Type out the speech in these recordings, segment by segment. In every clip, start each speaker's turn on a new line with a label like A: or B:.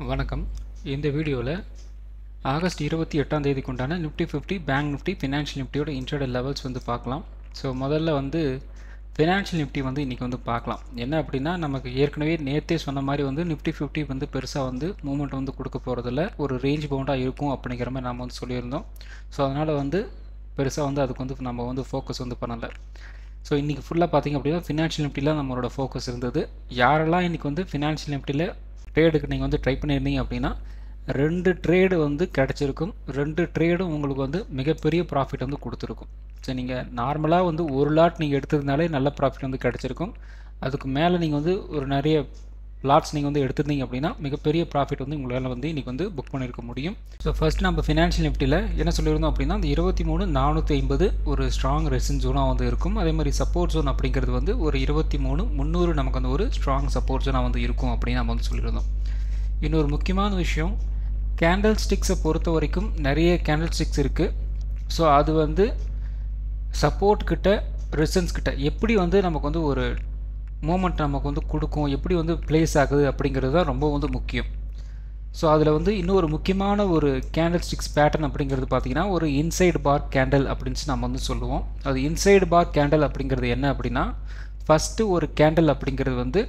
A: வணக்கம் இந்த வீடியோவில் ஆகஸ்ட் இருபத்தி எட்டாம் தேதிக்கு உண்டான Nifty fifty bank Nifty financial நிஃப்டியோட இன்ட்ரடே லெவல்ஸ் வந்து பார்க்கலாம் ஸோ முதல்ல வந்து ஃபினான்ஷியல் நிஃப்டி வந்து இன்றைக்கி வந்து பார்க்கலாம் என்ன அப்படின்னா நமக்கு ஏற்கனவே நேற்றே சொன்ன மாதிரி வந்து நிஃப்டி ஃபிஃப்டி வந்து பெருசாக வந்து மூவ்மெண்ட் வந்து கொடுக்க போகிறதில்ல ஒரு ரேஞ்ச் பவுண்டாக இருக்கும் அப்படிங்கிற மாதிரி நம்ம வந்து சொல்லியிருந்தோம் ஸோ அதனால் வந்து பெருசாக வந்து அதுக்கு வந்து நம்ம வந்து ஃபோக்கஸ் வந்து பண்ணலை ஸோ இன்றைக்கி ஃபுல்லாக பார்த்திங்க அப்படின்னா ஃபினான்ஷியல் நிஃப்டியில் நம்மளோட ஃபோக்கஸ் இருந்தது யாரெல்லாம் இன்றைக்கி வந்து ஃபினான்ஷியல் நிஃப்டியில் ட்ரேடுக்கு நீங்கள் வந்து ட்ரை பண்ணியிருந்தீங்க அப்படின்னா ரெண்டு ட்ரேடு வந்து கிடச்சிருக்கும் ரெண்டு ட்ரேடும் உங்களுக்கு வந்து மிகப்பெரிய ப்ராஃபிட் வந்து கொடுத்துருக்கும் ஸோ நீங்கள் நார்மலாக வந்து ஒரு லாட் நீங்கள் எடுத்ததுனாலே நல்ல ப்ராஃபிட் வந்து கிடச்சிருக்கும் அதுக்கு மேலே நீங்கள் வந்து ஒரு நிறைய லாட்ஸ் நீங்கள் வந்து எடுத்திருந்தீங்க அப்படின்னா மிகப்பெரிய ப்ராஃபிட் வந்து உங்களால் வந்து இன்றைக்கி வந்து புக் பண்ணியிருக்க முடியும் ஸோ ஃபஸ்ட் நம்ம ஃபினான்ஷியல் நிஃப்டியில் என்ன சொல்லியிருந்தோம் அப்படின்னா அந்த இருபத்தி மூணு நானூற்றி ஐம்பது ஒரு ஸ்ட்ராங் ரெசின் ஜோனாக வந்து இருக்கும் அதே மாதிரி சப்போர்ட் ஜோன் அப்படிங்கிறது வந்து ஒரு இருபத்தி மூணு முந்நூறு நமக்கு வந்து ஒரு ஸ்ட்ராங் சப்போர்ட் ஜோனாக வந்து இருக்கும் அப்படின்னு நம்ம வந்து சொல்லியிருந்தோம் இன்னொரு முக்கியமான விஷயம் கேண்டில் ஸ்டிக்ஸை பொறுத்த வரைக்கும் நிறைய கேண்டில் ஸ்டிக்ஸ் இருக்குது ஸோ அது வந்து சப்போர்ட் கிட்ட ரெசன்ஸ் கிட்ட எப்படி வந்து நமக்கு வந்து ஒரு மூமெண்ட் நமக்கு வந்து கொடுக்கும் எப்படி வந்து ப்ளேஸ் ஆகுது அப்படிங்கிறது தான் ரொம்ப வந்து முக்கியம் ஸோ அதில் வந்து இன்னொரு முக்கியமான ஒரு கேண்டில் ஸ்டிக்ஸ் பேட்டர்ன் அப்படிங்கிறது பார்த்திங்கன்னா ஒரு இன்சைடு பார் கேண்டில் அப்படின்னு நம்ம வந்து சொல்லுவோம் அது இன்சைடு பார் கேண்டில் அப்படிங்கிறது என்ன அப்படின்னா ஃபஸ்ட்டு ஒரு கேண்டில் அப்படிங்கிறது வந்து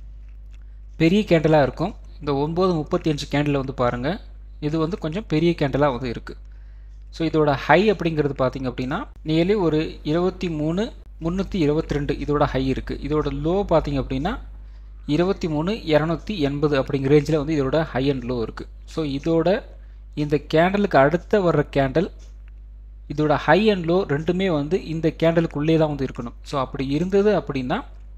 A: பெரிய கேண்டலாக இருக்கும் இந்த ஒம்பது முப்பத்தி அஞ்சு கேண்டில் வந்து பாருங்கள் இது வந்து கொஞ்சம் பெரிய கேண்டலாக வந்து இருக்குது ஸோ இதோட ஹை அப்படிங்கிறது பார்த்திங்க அப்படின்னா நியர்லி ஒரு இருபத்தி மூணு முந்நூற்றி இருபத்தி ரெண்டு இதோட ஹை இருக்குது இதோட லோ பார்த்திங்க அப்படின்னா இருபத்தி மூணு இரநூத்தி எண்பது அப்படிங்கிற ரேஞ்சில் வந்து இதோட ஹை அண்ட் லோ இருக்குது ஸோ இதோட இந்த கேண்டலுக்கு அடுத்த வர்ற கேண்டல் இதோட ஹை அண்ட் லோ ரெண்டுமே வந்து இந்த கேண்டலுக்குள்ளே தான் வந்து இருக்கணும் ஸோ அப்படி இருந்தது அப்படின்னா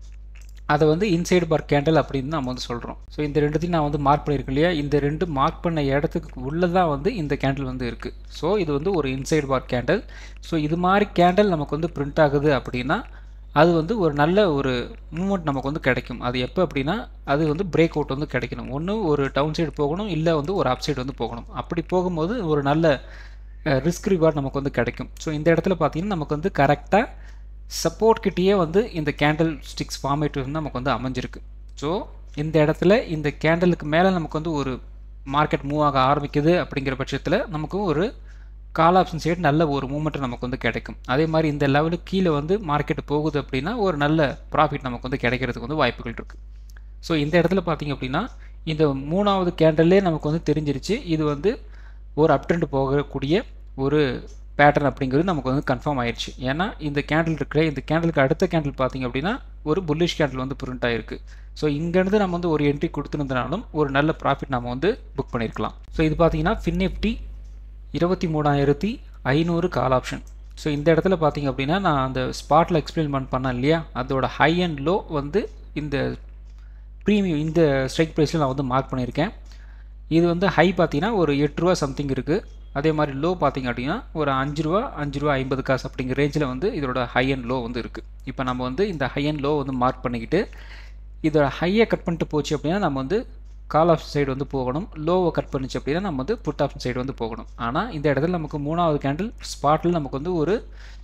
A: அதை வந்து இன்சைடு பார் கேண்டல் அப்படின்னு நம்ம வந்து சொல்கிறோம் ஸோ இந்த ரெண்டுத்தையும் நான் வந்து மார்க் பண்ணியிருக்கேன் இல்லையா இந்த ரெண்டு மார்க் பண்ண இடத்துக்கு உள்ளே தான் வந்து இந்த கேண்டில் வந்து இருக்குது ஸோ இது வந்து ஒரு இன்சைடு பார் கேண்டல் ஸோ இது மாதிரி கேண்டல் நமக்கு வந்து பிரிண்ட் ஆகுது அப்படின்னா அது வந்து ஒரு நல்ல ஒரு மூமெண்ட் நமக்கு வந்து கிடைக்கும் அது எப்போ அப்படின்னா அது வந்து பிரேக் அவுட் வந்து கிடைக்கணும் ஒன்று ஒரு டவுன் சைடு போகணும் இல்லை வந்து ஒரு அப் சைடு வந்து போகணும் அப்படி போகும்போது ஒரு நல்ல ரிஸ்க் ரிவார்ட் நமக்கு வந்து கிடைக்கும் ஸோ இந்த இடத்துல பார்த்தீங்கன்னா நமக்கு வந்து கரெக்டாக சப்போர்ட் கிட்டேயே வந்து இந்த கேண்டில் ஸ்டிக்ஸ் ஃபார்மேட் வந்து நமக்கு வந்து அமைஞ்சிருக்கு ஸோ இந்த இடத்துல இந்த கேண்டலுக்கு மேலே நமக்கு வந்து ஒரு மார்க்கெட் மூவ் ஆக ஆரம்பிக்குது அப்படிங்கிற பட்சத்தில் நமக்கு ஒரு கால் ஆப்ஷன் சைடு நல்ல ஒரு மூமெண்ட் நமக்கு வந்து கிடைக்கும் அதே மாதிரி இந்த லெவலுக்கு கீழே வந்து மார்க்கெட் போகுது அப்படின்னா ஒரு நல்ல ப்ராஃபிட் நமக்கு வந்து கிடைக்கிறதுக்கு வந்து வாய்ப்புகள் இருக்குது ஸோ இந்த இடத்துல பார்த்திங்க அப்படின்னா இந்த மூணாவது கேண்டல்லே நமக்கு வந்து தெரிஞ்சிருச்சு இது வந்து ஒரு அப் ட்ரெண்ட் போகக்கூடிய ஒரு பேட்டர்ன் அப்படிங்கிறது நமக்கு வந்து கன்ஃபார்ம் ஆயிடுச்சு ஏன்னா இந்த கேண்டில் இருக்கிற இந்த கேண்டலுக்கு அடுத்த கேண்டில் பார்த்திங்க அப்படின்னா ஒரு புல்லிஷ் கேண்டில் வந்து பிரிண்ட் ஆகிருக்கு ஸோ இங்கேருந்து நம்ம வந்து ஒரு என்ட்ரி கொடுத்துருந்தனாலும் ஒரு நல்ல ப்ராஃபிட் நம்ம வந்து புக் பண்ணியிருக்கலாம் ஸோ இது பார்த்தீங்கன்னா ஃபின்னிஃப்டி இருபத்தி மூணாயிரத்தி ஐநூறு கால் ஆப்ஷன் ஸோ இந்த இடத்துல பார்த்தீங்க அப்படின்னா நான் அந்த ஸ்பாட்டில் எக்ஸ்பிளைன் பண்ணேன் இல்லையா அதோட ஹை அண்ட் லோ வந்து இந்த ப்ரீமியம் இந்த ஸ்ட்ரைக் ப்ரைஸில் நான் வந்து மார்க் பண்ணியிருக்கேன் இது வந்து ஹை பார்த்தீங்கன்னா ஒரு எட்டு ரூபா சம்திங் இருக்குது அதே மாதிரி லோ பார்த்திங்க அப்படின்னா ஒரு அஞ்சு ரூபா அஞ்சு ரூபா ஐம்பது காசு அப்படிங்கிற ரேஞ்சில் வந்து இதோட ஹை அண்ட் லோ வந்து இருக்குது இப்போ நம்ம வந்து இந்த ஹை அண்ட் லோ வந்து மார்க் பண்ணிக்கிட்டு இதோட ஹையை கட் பண்ணிட்டு போச்சு அப்படின்னா நம்ம வந்து கால் ஆப்ஷன் சைடு வந்து போகணும் லோவை கட் பண்ணிச்சு அப்படின்னா நம்ம வந்து புட் ஆப்ஷன் சைடு வந்து போகணும் ஆனால் இந்த இடத்துல நமக்கு மூணாவது கேண்டில் ஸ்பாட்டில் நமக்கு வந்து ஒரு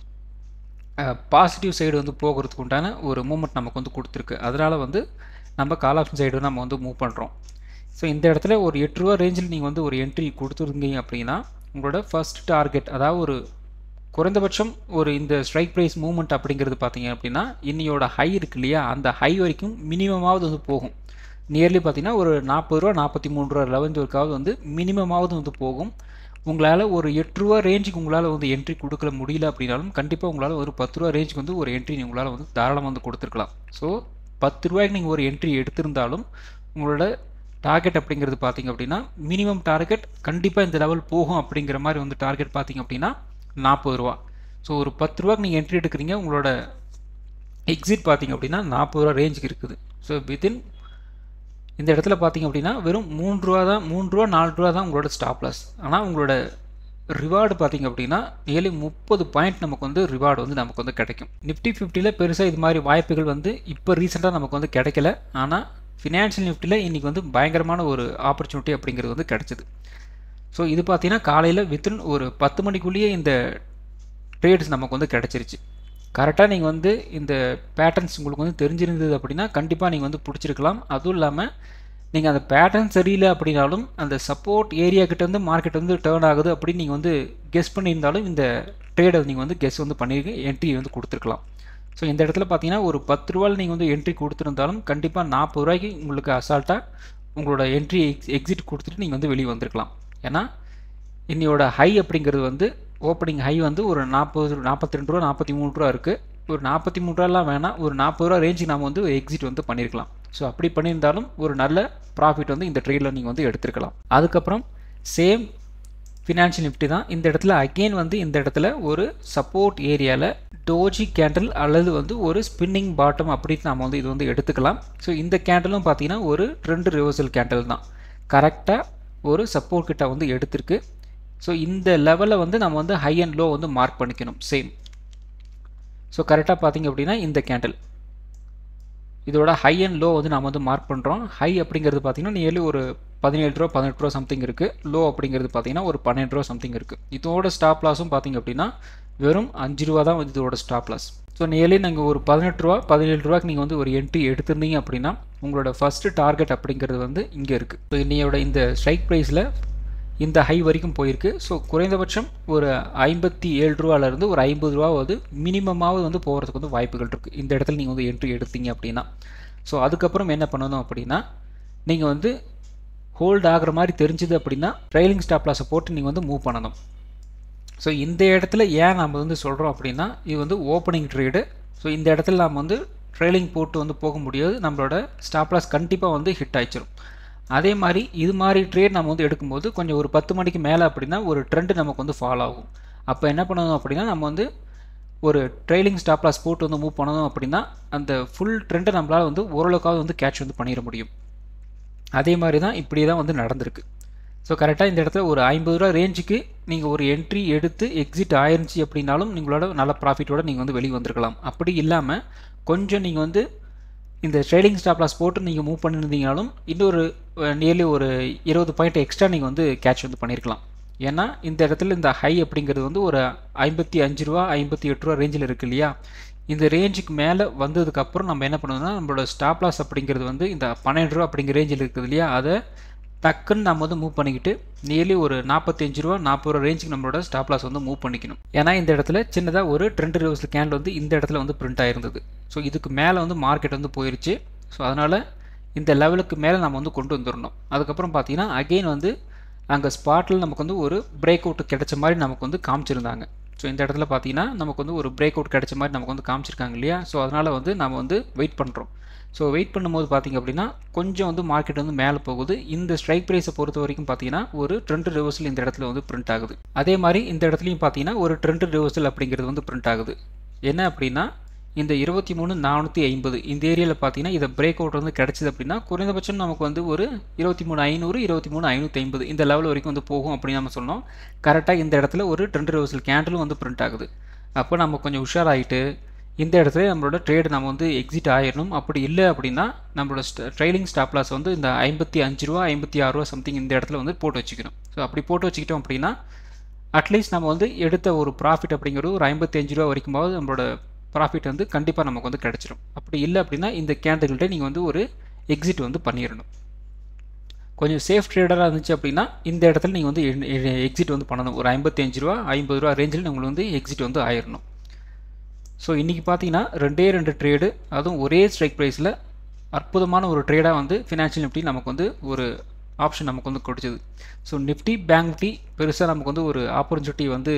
A: பாசிட்டிவ் சைடு வந்து போகிறதுக்கு உண்டான ஒரு மூமெண்ட் நமக்கு வந்து கொடுத்துருக்கு அதனால் வந்து நம்ம கால் ஆப்ஷன் சைடு நம்ம வந்து மூவ் பண்ணுறோம் ஸோ இந்த இடத்துல ஒரு எட்டு ரூபா ரேஞ்சில் நீங்கள் வந்து ஒரு என்ட்ரி கொடுத்துருந்தீங்க அப்படின்னா உங்களோட ஃபஸ்ட் டார்கெட் அதாவது ஒரு குறைந்தபட்சம் ஒரு இந்த ஸ்ட்ரைக் ப்ரைஸ் மூவ்மெண்ட் அப்படிங்கிறது பார்த்தீங்க அப்படின்னா இன்னையோட ஹை இருக்கு இல்லையா அந்த ஹை வரைக்கும் மினிமமாவது வந்து போகும் நியர்லி பார்த்தீங்கன்னா ஒரு நாற்பது ரூபா நாற்பத்தி மூணு ரூபா லெவன்த் ஒர்க்காவது வந்து மினிமமாவது வந்து போகும் உங்களால் ஒரு எட்டு ரூபா ரேஞ்சுக்கு உங்களால் வந்து என்ட்ரி கொடுக்க முடியல அப்படின்னாலும் கண்டிப்பாக உங்களால் ஒரு பத்து ரூபா ரேஞ்சுக்கு வந்து ஒரு என்ட்ரி உங்களால் வந்து தாராளமாக வந்து கொடுத்துருக்கலாம் ஸோ பத்து ரூபாய்க்கு நீங்கள் ஒரு என்ட்ரி எடுத்திருந்தாலும் உங்களோட டார்கெட் அப்படிங்கிறது பார்த்திங்க அப்படின்னா மினிமம் டார்கெட் கண்டிப்பாக இந்த லெவல் போகும் அப்படிங்கிற மாதிரி வந்து டார்கெட் பார்த்திங்க அப்படின்னா நாற்பது ரூபா ஸோ ஒரு பத்து ரூபாய்க்கு நீங்கள் என்ட்ரி எடுக்கிறீங்க உங்களோட எக்ஸிட் பார்த்திங்க அப்படின்னா நாற்பது ரூபா ரேஞ்சுக்கு இருக்குது ஸோ வித்தின் இந்த இடத்துல பார்த்திங்க அப்படின்னா வெறும் மூணு ரூபா தான் மூணு ரூபா நாலு ரூபா தான் உங்களோட ஸ்டாப் லாஸ் ஆனால் உங்களோட ரிவார்டு பார்த்திங்க அப்படின்னா நியர்லி முப்பது பாயிண்ட் நமக்கு வந்து ரிவார்டு வந்து நமக்கு வந்து கிடைக்கும் நிஃப்டி ஃபிஃப்டியில் பெருசாக இது மாதிரி வாய்ப்புகள் வந்து இப்போ ரீசெண்டாக நமக்கு வந்து கிடைக்கல ஆனால் ஃபினான்ஷியல் நிஃப்டியில் இன்றைக்கி வந்து பயங்கரமான ஒரு ஆப்பர்ச்சுனிட்டி அப்படிங்கிறது வந்து கிடச்சிது ஸோ இது பார்த்தீங்கன்னா காலையில் வித்தின் ஒரு பத்து மணிக்குள்ளேயே இந்த ட்ரேட்ஸ் நமக்கு வந்து கிடச்சிருச்சு கரெக்டாக நீங்கள் வந்து இந்த பேட்டர்ன்ஸ் உங்களுக்கு வந்து தெரிஞ்சிருந்தது அப்படின்னா கண்டிப்பாக நீங்கள் வந்து பிடிச்சிருக்கலாம் அதுவும் இல்லாமல் நீங்கள் அந்த பேட்டர்ன் சரியில்லை அப்படின்னாலும் அந்த சப்போர்ட் ஏரியா கிட்ட வந்து மார்க்கெட் வந்து டேர்ன் ஆகுது அப்படின்னு நீங்கள் வந்து கெஸ் பண்ணியிருந்தாலும் இந்த ட்ரேடை நீங்கள் வந்து கெஸ் வந்து பண்ணியிருக்கு என்ட்ரி வந்து கொடுத்துருக்கலாம் ஸோ இந்த இடத்துல பார்த்தீங்கன்னா ஒரு பத்து ரூபாயில் நீங்கள் வந்து என்ட்ரி கொடுத்துருந்தாலும் கண்டிப்பாக நாற்பது ரூபாய்க்கு உங்களுக்கு அசால்ட்டாக உங்களோட என்ட்ரி எக்ஸ் எக்ஸிட் கொடுத்துட்டு நீங்கள் வந்து வெளியே வந்திருக்கலாம் ஏன்னா இன்னையோட ஹை அப்படிங்கிறது வந்து ஓப்பனிங் ஹை வந்து ஒரு நாற்பது நாற்பத்தி ரெண்டு ரூபா நாற்பத்தி மூணு ரூபா இருக்குது ஒரு நாற்பத்தி மூணு ரூபாலாம் வேணாம் ஒரு நாற்பது ரூபா ரேஞ்சுக்கு நாம் வந்து எக்ஸிட் வந்து பண்ணியிருக்கலாம் ஸோ அப்படி பண்ணியிருந்தாலும் ஒரு நல்ல ப்ராஃபிட் வந்து இந்த ட்ரேடில் நீங்கள் வந்து எடுத்துருக்கலாம் அதுக்கப்புறம் சேம் ஃபினான்ஷியல் நிஃப்டி தான் இந்த இடத்துல அகெயின் வந்து இந்த இடத்துல ஒரு சப்போர்ட் ஏரியாவில் டோஜி கேண்டில் அல்லது வந்து ஒரு ஸ்பின்னிங் பாட்டம் அப்படின்னு நம்ம வந்து இது வந்து எடுத்துக்கலாம் ஸோ இந்த கேண்டிலும் பார்த்தீங்கன்னா ஒரு ட்ரெண்ட் ரிவர்சல் கேண்டில் தான் கரெக்டாக ஒரு சப்போர்ட் கிட்ட வந்து எடுத்திருக்கு ஸோ இந்த லெவலில் வந்து நம்ம வந்து ஹை அண்ட் லோ வந்து மார்க் பண்ணிக்கணும் சேம் ஸோ கரெக்டாக பார்த்தீங்க அப்படின்னா இந்த கேண்டில் இதோட ஹை அண்ட் லோ வந்து நம்ம வந்து மார்க் பண்ணுறோம் ஹை அப்படிங்கிறது பார்த்தீங்கன்னா நியர்லி ஒரு பதினேழு ரூபா பதினெட்டு ரூபா சம்திங் இருக்குது லோ அப்படிங்கிறது பார்த்தீங்கன்னா ஒரு பன்னெண்டு ரூபா சம்திங் இருக்குது இதோட ஸ்டாப் லாஸும் பார்த்தீங்க அப்படின்னா வெறும் அஞ்சு ரூபா தான் வந்து இதோட ஸ்டாப் லாஸ் ஸோ நியர்லி நீங்கள் ஒரு பதினெட்டு ரூபா பதினேழு ரூபாய்க்கு நீங்கள் வந்து ஒரு என்ட்ரி எடுத்திருந்தீங்க அப்படின்னா உங்களோட ஃபஸ்ட்டு டார்கெட் அப்படிங்கிறது வந்து இங்கே இருக்குது ஸோ இன்னையோட இந்த ஸ்ட்ரைக் ப்ரைஸில் இந்த ஹை வரைக்கும் போயிருக்கு ஸோ குறைந்தபட்சம் ஒரு ஐம்பத்தி ஏழு ரூபாலேருந்து ஒரு ஐம்பது ரூபா வந்து மினிமமாவது வந்து போகிறதுக்கு வந்து வாய்ப்புகள் இருக்குது இந்த இடத்துல நீங்கள் வந்து என்ட்ரி எடுத்தீங்க அப்படின்னா ஸோ அதுக்கப்புறம் என்ன பண்ணணும் அப்படின்னா நீங்கள் வந்து ஹோல்ட் ஆகிற மாதிரி தெரிஞ்சுது அப்படின்னா ட்ரைலிங் ஸ்டாப் லாஸை போட்டு நீங்கள் வந்து மூவ் பண்ணணும் ஸோ இந்த இடத்துல ஏன் நம்ம வந்து சொல்கிறோம் அப்படின்னா இது வந்து ஓப்பனிங் ட்ரேடு ஸோ இந்த இடத்துல நம்ம வந்து ட்ரெயிலிங் போட்டு வந்து போக முடியாது நம்மளோட ஸ்டாப் லாஸ் கண்டிப்பாக வந்து ஹிட் ஆயிச்சிடும் அதே மாதிரி இது மாதிரி ட்ரேட் நம்ம வந்து எடுக்கும்போது கொஞ்சம் ஒரு பத்து மணிக்கு மேலே அப்படின்னா ஒரு ட்ரெண்டு நமக்கு வந்து ஃபாலோ ஆகும் அப்போ என்ன பண்ணணும் அப்படின்னா நம்ம வந்து ஒரு ட்ரெயிலிங் ஸ்டாப் லாஸ் போட்டு வந்து மூவ் பண்ணணும் அப்படின்னா அந்த ஃபுல் ட்ரெண்டை நம்மளால் வந்து ஓரளவுக்காவது வந்து கேட்ச் வந்து பண்ணிட முடியும் அதே மாதிரி தான் இப்படி தான் வந்து நடந்திருக்கு ஸோ கரெக்டாக இந்த இடத்துல ஒரு ஐம்பது ரூபா ரேஞ்சுக்கு நீங்கள் ஒரு என்ட்ரி எடுத்து எக்ஸிட் ஆயிருந்துச்சு அப்படின்னாலும் நீங்களோட நல்ல ப்ராஃபிட்டோட நீங்கள் வந்து வெளியே வந்திருக்கலாம் அப்படி இல்லாமல் கொஞ்சம் நீங்கள் வந்து இந்த ட்ரேடிங் ஸ்டாப் லாஸ் போட்டு நீங்கள் மூவ் பண்ணியிருந்தீங்கனாலும் இன்னொரு நியர்லி ஒரு இருபது பாயிண்ட் எக்ஸ்ட்ரா நீங்கள் வந்து கேட்ச் வந்து பண்ணியிருக்கலாம் ஏன்னா இந்த இடத்துல இந்த ஹை அப்படிங்கிறது வந்து ஒரு ஐம்பத்தி அஞ்சு ரூபா ஐம்பத்தி எட்டு ரூபா ரேஞ்சில் இருக்குது இல்லையா இந்த ரேஞ்சுக்கு மேலே வந்ததுக்கப்புறம் நம்ம என்ன பண்ணணும்னா நம்மளோட ஸ்டாப் லாஸ் அப்படிங்கிறது வந்து இந்த பன்னெண்டு ரூபா அப்படிங்கிற ரேஞ்சில் இருக்குது இல்லையா அதை டக்குன்னு நம்ம வந்து மூவ் பண்ணிக்கிட்டு நியர்லி ஒரு நாற்பத்தஞ்சு ரூபா நாற்பது ரூபா ரேஞ்சுக்கு நம்மளோட ஸ்டாப் லாஸ் வந்து மூவ் பண்ணிக்கணும் ஏன்னா இந்த இடத்துல சின்னதாக ஒரு ட்ரெண்ட் ரிவர்சல் கேண்டில் வந்து இந்த இடத்துல வந்து பிரிண்ட் ஆயிருந்தது ஸோ இதுக்கு மேலே வந்து மார்க்கெட் வந்து போயிருச்சு ஸோ அதனால் இந்த லெவலுக்கு மேலே நம்ம வந்து கொண்டு வந்துடணும் அதுக்கப்புறம் பார்த்தீங்கன்னா அகெயின் வந்து அங்கே ஸ்பாட்டில் நமக்கு வந்து ஒரு பிரேக் அவுட் கிடைச்ச மாதிரி நமக்கு வந்து காமிச்சிருந்தாங்க ஸோ இந்த இடத்துல பார்த்தீங்கன்னா நமக்கு வந்து ஒரு பிரேக் அவுட் கிடைச்ச மாதிரி நமக்கு வந்து காமிச்சிருக்காங்க இல்லையா ஸோ அதனால் வந்து நம்ம வந்து வெயிட் பண்ணுறோம் ஸோ வெயிட் பண்ணும்போது பார்த்தீங்க அப்படின்னா கொஞ்சம் வந்து மார்க்கெட் வந்து மேலே போகுது இந்த ஸ்ட்ரைக் ப்ரைஸை பொறுத்த வரைக்கும் பார்த்தீங்கன்னா ஒரு ட்ரெண்ட் ரிவர்சல் இந்த இடத்துல வந்து பிரிண்ட் ஆகுது அதே மாதிரி இந்த இடத்துலையும் பார்த்தீங்கன்னா ஒரு ட்ரெண்ட் ரிவர்சல் அப்படிங்கிறது வந்து பிரிண்ட் ஆகுது என்ன அப்படின்னா இந்த இருபத்தி மூணு நானூற்றி ஐம்பது இந்த ஏரியாவில் பார்த்தீங்கன்னா இதை பிரேக் அவுட் வந்து கிடச்சிது அப்படின்னா குறைந்தபட்சம் நமக்கு வந்து ஒரு இருபத்தி மூணு ஐநூறு இருபத்தி மூணு ஐநூற்றி ஐம்பது இந்த லெவல் வரைக்கும் வந்து போகும் அப்படின்னு நம்ம சொன்னோம் கரெக்டாக இந்த இடத்துல ஒரு ட்ரெண்ட் ரிவர்சல் கேண்டிலும் வந்து பிரிண்ட் ஆகுது அப்போ நம்ம கொஞ்சம் உஷாராகிட்டு இந்த இடத்துல நம்மளோட ட்ரேடு நம்ம வந்து எக்ஸிட் ஆயிடணும் அப்படி இல்லை அப்படின்னா நம்மளோட ட்ரைலிங் ஸ்டாப் லாஸ் வந்து இந்த ஐம்பத்தி அஞ்சு ரூபா ஐம்பத்தி ஆறு ரூபா சம்திங் இந்த இடத்துல வந்து போட்டு வச்சுக்கணும் ஸோ அப்படி போட்டு வச்சுக்கிட்டோம் அப்படின்னா அட்லீஸ்ட் நம்ம வந்து எடுத்த ஒரு ப்ராஃபிட் அப்படிங்கிறது ஒரு ஐம்பத்தி அஞ்சு ரூபா வரைக்குமாவது நம்மளோட ப்ராஃபிட் வந்து கண்டிப்பாக நமக்கு வந்து கிடச்சிரும் அப்படி இல்லை அப்படின்னா இந்த கேண்டில்கிட்ட நீங்கள் வந்து ஒரு எக்ஸிட் வந்து பண்ணிடணும் கொஞ்சம் சேஃப் ட்ரேடராக இருந்துச்சு அப்படின்னா இந்த இடத்துல நீங்கள் வந்து எக்ஸிட் வந்து பண்ணணும் ஒரு ஐம்பத்தி அஞ்சு ரூபா ஐம்பது ரூபா ரேஞ்சில் உங்களுக்கு வந்து எக்ஸிட் வந்து ஆயிடணும் ஸோ இன்றைக்கி பார்த்தீங்கன்னா ரெண்டே ரெண்டு ட்ரேடு அதுவும் ஒரே ஸ்ட்ரைக் ப்ரைஸில் அற்புதமான ஒரு ட்ரேடாக வந்து ஃபினான்ஷியல் நிஃப்டி நமக்கு வந்து ஒரு ஆப்ஷன் நமக்கு வந்து கொடுத்தது ஸோ நிஃப்டி பேங்க் நிஃப்டி பெருசாக நமக்கு வந்து ஒரு ஆப்பர்ச்சுனிட்டி வந்து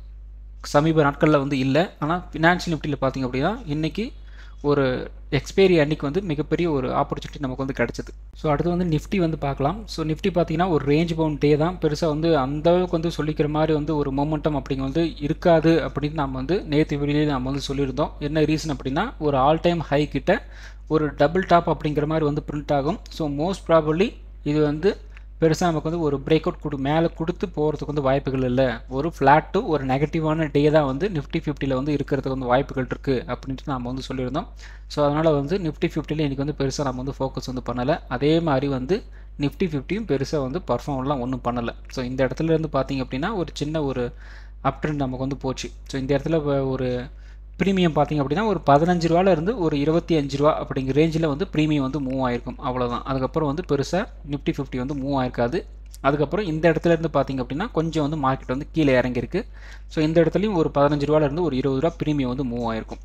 A: சமீப நாட்களில் வந்து இல்லை ஆனால் ஃபினான்ஷியல் நிஃப்டியில் பார்த்திங்க அப்படின்னா இன்றைக்கி ஒரு எக்ஸ்பைரி அன்னைக்கு வந்து மிகப்பெரிய ஒரு ஆப்பர்ச்சுனிட்டி நமக்கு வந்து கிடச்சிது ஸோ அடுத்து வந்து நிஃப்டி வந்து பார்க்கலாம் ஸோ நிஃப்டி பார்த்தீங்கன்னா ஒரு ரேஞ்ச் பவுண்ட் டே தான் பெருசாக வந்து அந்த அளவுக்கு வந்து சொல்லிக்கிற மாதிரி வந்து ஒரு மொமெண்டம் அப்படிங்க வந்து இருக்காது அப்படின்னு நம்ம வந்து நேற்று வெளியிலே நம்ம வந்து சொல்லியிருந்தோம் என்ன ரீசன் அப்படின்னா ஒரு ஆல் டைம் ஹை கிட்ட ஒரு டபுள் டாப் அப்படிங்கிற மாதிரி வந்து பிரிண்ட் ஆகும் ஸோ மோஸ்ட் ப்ராபப்ளி இது வந்து பெருசாக நமக்கு வந்து ஒரு பிரேக் அவுட் கொடு மேலே கொடுத்து போகிறதுக்கு வந்து வாய்ப்புகள் இல்லை ஒரு ஃப்ளாட்டு ஒரு நெகட்டிவான டே தான் வந்து நிஃப்டி ஃபிஃப்டியில் வந்து இருக்கிறதுக்கு வந்து வாய்ப்புகள் இருக்குது அப்படின்ட்டு நம்ம வந்து சொல்லியிருந்தோம் ஸோ அதனால் வந்து நிஃப்டி ஃபிஃப்டியில் இன்றைக்கி வந்து பெருசாக நம்ம வந்து ஃபோக்கஸ் வந்து பண்ணலை அதே மாதிரி வந்து நிஃப்டி ஃபிஃப்டியும் பெருசாக வந்து பர்ஃபார்ம்லாம் ஒன்றும் பண்ணலை ஸோ இந்த இடத்துல இருந்து பார்த்தீங்க அப்படின்னா ஒரு சின்ன ஒரு அப் ட்ரெண்ட் நமக்கு வந்து போச்சு ஸோ இந்த இடத்துல ஒரு ப்ரீமியம் பார்த்திங்க அப்படின்னா ஒரு பதினஞ்சு ரூபாலேருந்து ஒரு இருபத்தி அஞ்சு ரூபா அப்படிங்கிற ரேஞ்சில் வந்து ப்ரீமியம் வந்து மூவ் ஆயிருக்கும் அவ்வளோதான் அதுக்கப்புறம் வந்து பெருசாக நிஃப்டி ஃபிஃப்டி வந்து மூவ் ஆயிருக்காது அதுக்கப்புறம் இந்த இடத்துல இருந்து பார்த்திங்க அப்படின்னா கொஞ்சம் வந்து மார்க்கெட் வந்து கீழே இறங்கியிருக்கு ஸோ இந்த இடத்துலையும் ஒரு பதினஞ்சு ரூபாலேருந்து ஒரு இருபது ரூபா ப்ரீமியம் வந்து மூவ் ஆயிருக்கும்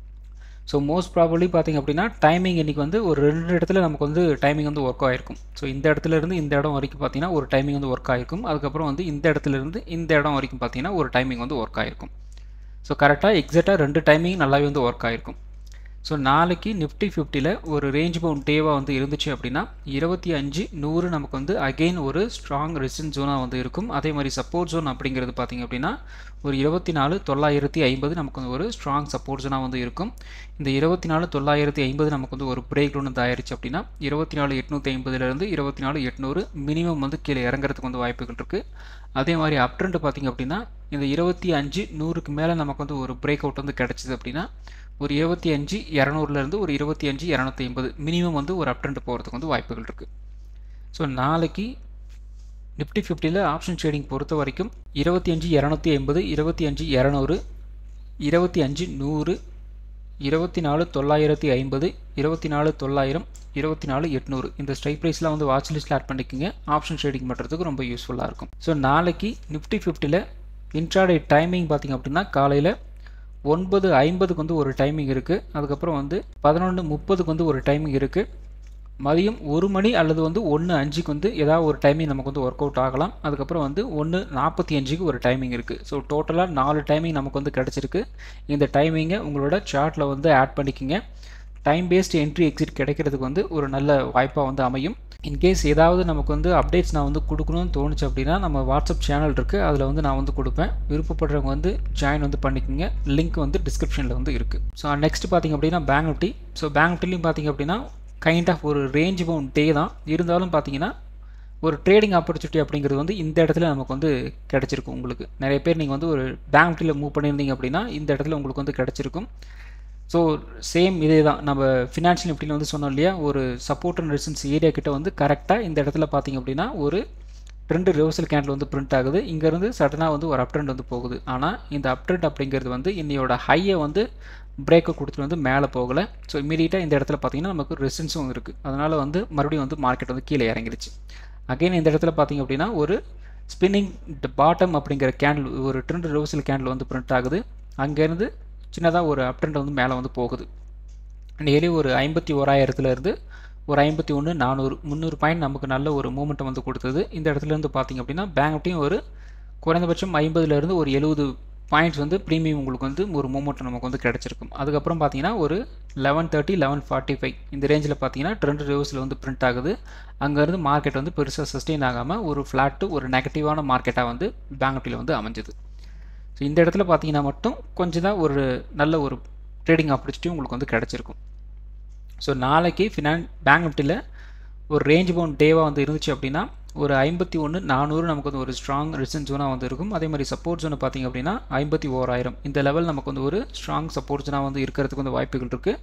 A: ஸோ மோஸ்ட் ப்ராபப்ளி பார்த்திங்க அப்படின்னா டைமிங் இன்றைக்கி வந்து ஒரு ரெண்டு இடத்துல நமக்கு வந்து டைமிங் வந்து ஒர்க் ஆகிருக்கும் ஸோ இந்த இடத்துல இருந்து இந்த இடம் வரைக்கும் பார்த்தீங்கன்னா ஒரு டைமிங் வந்து ஒர்க் ஆகிருக்கும் அதுக்கப்புறம் வந்து இந்த இடத்துல இருந்து இந்த இடம் வரைக்கும் பார்த்தீங்கன்னா ஒரு டைமிங் வந்து ஒர்க் ஆகிருக்கும் ஸோ கரெக்டாக எக்ஸாக்டாக ரெண்டு டைமிங் நல்லாவே வந்து ஒர்க் ஆகிருக்கும் ஸோ நாளைக்கு நிஃப்டி ஃபிஃப்டியில் ஒரு ரேஞ்ச் பவுண்ட் டேவாக வந்து இருந்துச்சு அப்படின்னா இருபத்தி அஞ்சு நூறு நமக்கு வந்து அகெயின் ஒரு ஸ்ட்ராங் ரெசிஸ்டன்ஸ் ஜோனாக வந்து இருக்கும் அதே மாதிரி சப்போர்ட் ஜோன் அப்படிங்கிறது பார்த்திங்க அப்படின்னா ஒரு இருபத்தி நாலு தொள்ளாயிரத்தி ஐம்பது நமக்கு வந்து ஒரு ஸ்ட்ராங் சப்போர்ட் ஜோனாக வந்து இருக்கும் இந்த இருபத்தி நாலு தொள்ளாயிரத்தி ஐம்பது நமக்கு வந்து ஒரு பிரேக் டவுன் வந்து ஆயிடுச்சு அப்படின்னா இருபத்தி நாலு எட்நூற்றி ஐம்பதுலேருந்து இருபத்தி நாலு எட்நூறு மினிமம் வந்து கீழே இறங்குறதுக்கு வந்து வாய்ப்புகள் இருக்குது அதே மாதிரி அப் ட்ரெண்ட் பார்த்திங்க அப்படின்னா இந்த இருபத்தி அஞ்சு நூறுக்கு மேலே நமக்கு வந்து ஒரு பிரேக் அவுட் வந்து கிடச்சிது அப்படின்னா ஒரு இருபத்தி அஞ்சு இரநூறுலேருந்து ஒரு இருபத்தி அஞ்சு இரநூத்தி ஐம்பது மினிமம் வந்து ஒரு அப் ட்ரெண்ட் போகிறதுக்கு வந்து வாய்ப்புகள் இருக்குது ஸோ நாளைக்கு நிஃப்டி ஃபிஃப்டியில் ஆப்ஷன் ட்ரேடிங் பொறுத்த வரைக்கும் இருபத்தி அஞ்சு இரநூத்தி ஐம்பது இருபத்தி அஞ்சு இரநூறு இருபத்தி அஞ்சு நூறு இருபத்தி நாலு தொள்ளாயிரத்தி ஐம்பது இருபத்தி நாலு தொள்ளாயிரம் இருபத்தி நாலு எட்நூறு இந்த ஸ்ட்ரைக் ப்ரைஸ்லாம் வந்து வாட்ச் லிஸ்ட்டில் ஆட் பண்ணிக்கோங்க ஆப்ஷன் ட்ரேடிங் பண்ணுறதுக்கு ரொம்ப யூஸ்ஃபுல்லாக இருக்கும் ஸோ நாளைக்கு நிஃப்டி ஃபிஃப்டியில் இன்ட்ராடே டைமிங் பார்த்திங்க அப்படின்னா காலையில் ஒன்பது ஐம்பதுக்கு வந்து ஒரு டைமிங் இருக்குது அதுக்கப்புறம் வந்து பதினொன்று முப்பதுக்கு வந்து ஒரு டைமிங் இருக்குது மதியம் ஒரு மணி அல்லது வந்து ஒன்று அஞ்சுக்கு வந்து ஏதாவது ஒரு டைமிங் நமக்கு வந்து ஒர்க் அவுட் ஆகலாம் அதுக்கப்புறம் வந்து ஒன்று நாற்பத்தி அஞ்சுக்கு ஒரு டைமிங் இருக்குது ஸோ டோட்டலாக நாலு டைமிங் நமக்கு வந்து கிடச்சிருக்கு இந்த டைமிங்கை உங்களோட சார்ட்டில் வந்து ஆட் பண்ணிக்கோங்க டைம் பேஸ்ட் என்ட்ரி எக்ஸிட் கிடைக்கிறதுக்கு வந்து ஒரு நல்ல வாய்ப்பாக வந்து அமையும் இன்கேஸ் ஏதாவது நமக்கு வந்து அப்டேட்ஸ் நான் வந்து கொடுக்கணும்னு தோணுச்சு அப்படின்னா நம்ம வாட்ஸ்அப் சேனல் இருக்குது அதில் வந்து நான் வந்து கொடுப்பேன் விருப்பப்படுறவங்க வந்து ஜாயின் வந்து பண்ணிக்கோங்க லிங்க் வந்து டிஸ்கிரிப்ஷனில் வந்து இருக்குது ஸோ நெக்ஸ்ட் பார்த்திங்க அப்படின்னா பேங்க் நிஃப்டி ஸோ பேங்க் நிஃப்டிலையும் பார்த்திங்க அப்படின்னா கைண்ட் ஆஃப் ஒரு ரேஞ்ச் பவுண்ட் டே தான் இருந்தாலும் பார்த்தீங்கன்னா ஒரு ட்ரேடிங் ஆப்பர்ச்சுனிட்டி அப்படிங்கிறது வந்து இந்த இடத்துல நமக்கு வந்து கிடச்சிருக்கும் உங்களுக்கு நிறைய பேர் நீங்கள் வந்து ஒரு பேங்க் நிஃப்டியில் மூவ் பண்ணியிருந்தீங்க அப்படின்னா இந்த இடத்துல உங்களுக்கு வந்து கிடச்சிருக்கும் ஸோ சேம் இதே தான் நம்ம ஃபினான்ஷியல் நிஃப்டியில் வந்து சொன்னோம் இல்லையா ஒரு சப்போர்ட் அண்ட் ரெசிஸ்டன்ஸ் ஏரியா கிட்ட வந்து கரெக்டாக இந்த இடத்துல பார்த்தீங்க அப்படின்னா ஒரு ட்ரெண்டு ரிவர்சல் கேண்டில் வந்து பிரிண்ட் ஆகுது இங்கேருந்து சடனாக வந்து ஒரு அப் ட்ரெண்ட் வந்து போகுது ஆனால் இந்த அப் ட்ரெண்ட் அப்படிங்கிறது வந்து இன்னையோட ஹையை வந்து பிரேக்கை கொடுத்துட்டு வந்து மேலே போகலை ஸோ இமீடியட்டாக இந்த இடத்துல பார்த்தீங்கன்னா நமக்கு ரெசிஸ்டன்ஸும் இருக்குது அதனால் வந்து மறுபடியும் வந்து மார்க்கெட் வந்து கீழே இறங்கிடுச்சு அகைன் இந்த இடத்துல பார்த்தீங்க அப்படின்னா ஒரு ஸ்பின்னிங் பாட்டம் அப்படிங்கிற கேண்டில் ஒரு ட்ரெண்ட் ரிவர்சல் கேண்டில் வந்து பிரிண்ட் ஆகுது அங்கேருந்து சின்னதாக ஒரு அப் ட்ரெண்ட் வந்து மேலே வந்து போகுது டெய்லி ஒரு ஐம்பத்தி ஓராயிரத்துலேருந்து ஒரு ஐம்பத்தி ஒன்று நானூறு முந்நூறு பாயிண்ட் நமக்கு நல்ல ஒரு மூமெண்ட்டை வந்து கொடுத்தது இந்த இடத்துலேருந்து பார்த்திங்க அப்படின்னா பேங்க் நிஃப்டியும் ஒரு குறைந்தபட்சம் ஐம்பதுலேருந்து ஒரு எழுபது பாயிண்ட்ஸ் வந்து ப்ரீமியம் உங்களுக்கு வந்து ஒரு மூமெண்ட் நமக்கு வந்து கிடச்சிருக்கும் அதுக்கப்புறம் பார்த்தீங்கன்னா ஒரு eleven thirty eleven forty five இந்த ரேஞ்சில் பார்த்தீங்கன்னா ட்ரெண்ட் ரிவர்ஸில் வந்து பிரிண்ட் ஆகுது அங்கேருந்து மார்க்கெட் வந்து பெருசாக சஸ்டெயின் ஆகாமல் ஒரு ஃப்ளாட்டு ஒரு நெகட்டிவான மார்க்கெட்டாக வந்து பேங்க் நிஃப்டியில் வந்து அமைஞ்சுது ஸோ இந்த இடத்துல பார்த்தீங்கன்னா மட்டும் கொஞ்சம் தான் ஒரு நல்ல ஒரு ட்ரேடிங் ஆப்பர்ச்சுனிட்டி உங்களுக்கு வந்து கிடச்சிருக்கும் ஸோ நாளைக்கு ஃபினான் பேங்க் நிஃப்டியில் ஒரு ரேஞ்ச் பவுண்ட் டேவாக வந்து இருந்துச்சு அப்படின்னா ஒரு ஐம்பத்தி ஒன்று நானூறு நமக்கு வந்து ஒரு ஸ்ட்ராங் ரிசன் ஜோனாக வந்து இருக்கும் அதே மாதிரி சப்போர்ட் ஜோனை பார்த்திங்க அப்படின்னா ஐம்பத்தி ஓராயிரம் இந்த லெவல் நமக்கு வந்து ஒரு ஸ்ட்ராங் சப்போர்ட் ஜோனாக வந்து இருக்கிறதுக்கு வந்து வாய்ப்புகள் இருக்குது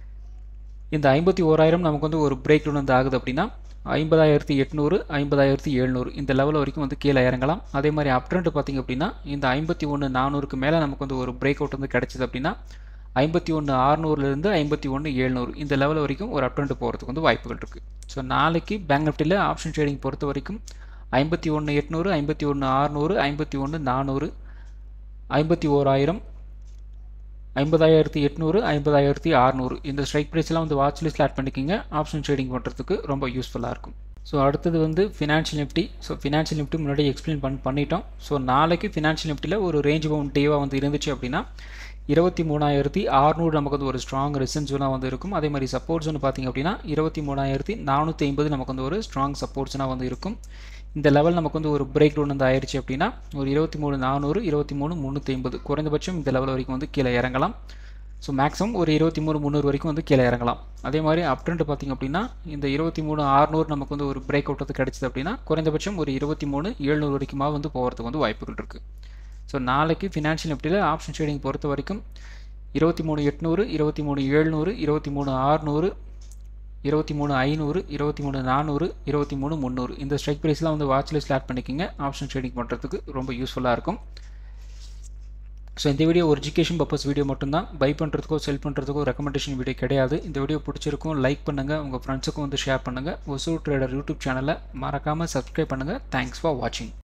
A: இந்த ஐம்பத்தி ஓராயிரம் நமக்கு வந்து ஒரு பிரேக் டவுன் வந்து ஆகுது அப்படின்னா ஐம்பதாயிரத்தி எட்நூறு ஐம்பதாயிரத்தி எழுநூறு இந்த லெவல் வரைக்கும் வந்து கீழே இறங்கலாம் அதே மாதிரி அப் ட்ரெண்ட் பார்த்திங்க அப்படின்னா இந்த ஐம்பத்தி ஒன்று நானூறுக்கு மேலே நமக்கு வந்து ஒரு பிரேக் அவுட் வந்து கிடச்சிது அப்படின்னா ஐம்பத்தி ஒன்று ஆறுநூறுலேருந்து ஐம்பத்தி ஒன்று ஏழ்நூறு இந்த லெவல் வரைக்கும் ஒரு அப் ட்ரெண்ட் போகிறதுக்கு வந்து வாய்ப்புகள் இருக்குது ஸோ நாளைக்கு பேங்க் நிஃப்டியில் ஆப்ஷன் ட்ரேடிங் பொறுத்த வரைக்கும் ஐம்பத்தி ஒன்று எட்நூறு ஐம்பத்தி ஒன்று ஆறுநூறு ஐம்பத்தி ஒன்று நானூறு ஐம்பத்தி ஓராயிரம் ஐம்பதாயிரத்தி எட்நூறு ஐம்பதாயிரத்தி அறநூறு இந்த ஸ்ட்ரைக் ப்ரைஸ்லாம் வந்து வாட்ச் லிஸ்ட்டில் ஆட் பண்ணிக்கிங்க ஆப்ஷன் ட்ரேடிங் பண்ணுறதுக்கு ரொம்ப யூஸ்ஃபுல்லாக இருக்கும் ஸோ அடுத்தது வந்து financial nifty so financial nifty முன்னாடி எக்ஸ்பிளைன் பண்ணி பண்ணிட்டோம் ஸோ நாளைக்கு ஃபினான்ஷியல் நிஃப்டியில் ஒரு ரேஞ்ச் பவுண்ட் டேவாக வந்து இருந்துச்சு அப்படின்னா இருபத்தி மூணாயிரத்தி அறநூறு நமக்கு வந்து ஒரு ஸ்ட்ராங் ரெசன் ஜோனாக வந்து இருக்கும் அதே மாதிரி சப்போர்ட் ஜோன் பார்த்திங்க அப்படின்னா இருபத்தி மூணாயிரத்தி நானூற்றி ஐம்பது நமக்கு வந்து ஒரு ஸ்ட்ராங் சப்போர்ட் ஜோனாக வந்து இருக்கும் இந்த லெவல் நமக்கு வந்து ஒரு பிரேக் டவுன் வந்து ஆயிடுச்சு அப்படின்னா ஒரு இருபத்தி மூணு நானூறு இருபத்தி மூணு முந்நூற்றி ஐம்பது குறைந்தபட்சம் இந்த லெவல் வரைக்கும் வந்து கீழே இறங்கலாம் ஸோ மேக்ஸிமம் ஒரு இருபத்தி மூணு முந்நூறு வரைக்கும் வந்து கீழே இறங்கலாம் அதே மாதிரி அப் ட்ரெண்ட் பார்த்திங்க அப்படின்னா இந்த இருபத்தி மூணு ஆறுநூறு நமக்கு வந்து ஒரு பிரேக் அவுட் வந்து கிடச்சிது அப்படின்னா குறைந்தபட்சம் ஒரு இருபத்தி மூணு ஏழ்நூறு வரைக்குமா வந்து போகிறதுக்கு வந்து வாய்ப்புகள் இருக்குது ஸோ நாளைக்கு ஃபினான்ஷியல் நிஃப்டியில் ஆப்ஷன் ட்ரேடிங் பொறுத்த வரைக்கும் இருபத்தி மூணு எட்நூறு இருபத்தி மூணு ஏழ்நூறு இருபத்தி மூணு ஆறுநூறு இருபத்தி மூணு ஐநூறு இருபத்தி மூணு நானூறு இருபத்தி மூணு முந்நூறு இந்த ஸ்ட்ரைக் ப்ரைஸ்லாம் வந்து வாட்ச் லிஸ்ட் ஆட் பண்ணிக்கோங்க ஆப்ஷன் ட்ரேடிங் பண்ணுறதுக்கு ரொம்ப யூஸ்ஃபுல்லாக இருக்கும் ஸோ இந்த வீடியோ ஒரு எஜுகேஷன் பர்பஸ் வீடியோ மட்டும்தான் பை பண்ணுறதுக்கோ செல் பண்ணுறதுக்கோ ரெக்கமெண்டேஷன் வீடியோ கிடையாது இந்த வீடியோ பிடிச்சிருக்கும் லைக் பண்ணுங்கள் உங்கள் ஃப்ரெண்ட்ஸுக்கும் வந்து ஷேர் பண்ணுங்கள் ஒசூர் ட்ரேடர் யூடியூப் சேனலை மறக்காமல் சப்ஸ்கிரைப் பண்ணுங்கள் தேங்க்ஸ் ஃபார் வாட்சிங்